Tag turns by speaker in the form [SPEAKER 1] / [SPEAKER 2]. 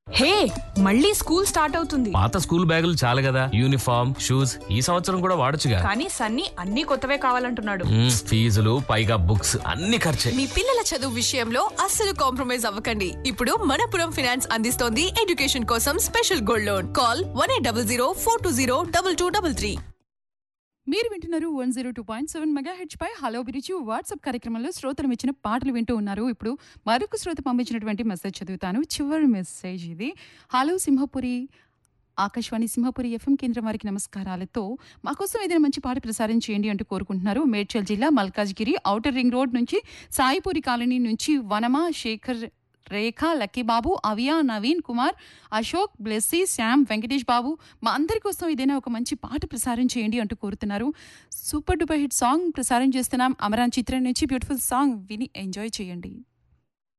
[SPEAKER 1] హే మళ్ళీ school start అవుతుంది
[SPEAKER 2] పాత స్కూల్ బ్యాగులు చాలు కదా యూనిఫామ్ షూస్ ఈ సంవత్సరం కూడా వాడొచ్చుగా
[SPEAKER 1] కానీ సన్నీ అన్ని కొత్తవే కావాలంటున్నాడు
[SPEAKER 2] మ్మ్, ఫీజులు పైగా బుక్స్ అన్ని ఖర్చే
[SPEAKER 3] మీ పిల్లల చదువు విషయంలో అస్సలు కాంప్రమైజ్ అవ్వకండి ఇప్పుడు మనపురం ఫైనాన్స్ అందిస్తోంది ఎడ్యుకేషన్ కోసం special gold loan call one eight double zero four two zero double two double three
[SPEAKER 4] మీరు వింటున్నారు one zero two point seven mega హెచ్ పై హలో బిరిచి వాట్సాప్ కార్యక్రమంలో శ్రోతలు ఇచ్చిన పాటలు వింటూ ఉన్నారు ఇప్పుడు మరొక శ్రోత పంపించినటువంటి మెసేజ్ చదువుతాను చివరి మెసేజ్ ఇది హలో సింహపురి ఆకాశవాణి సింహపురి ఎఫ్ఎం కేంద్రం వారికి నమస్కారాలతో మాకోసం ఏదైనా మంచి పాట ప్రసారం చేయండి అంటూ కోరుకుంటున్నారు మేడ్చల్ జిల్లా మల్కాజ్గిరి ఔటర్ రింగ్ రోడ్ నుంచి సాయిపూరి కాలనీ నుంచి వనమా శేఖర్ రేఖ లక్కీబాబు అవియా నవీన్ కుమార్ అశోక్ బ్లెస్సీ శ్యామ్ వెంకటేష్ బాబు మా అందరి కోసం ఏదైనా ఒక మంచి పాట ప్రసారం చేయండి అంటూ కోరుతున్నారు సూపర్ డూపర్ హిట్ సాంగ్ ప్రసారం చేస్తున్నాం అమరాన్ చిత్రం నుంచి బ్యూటిఫుల్ సాంగ్ విని ఎంజాయ్ చేయండి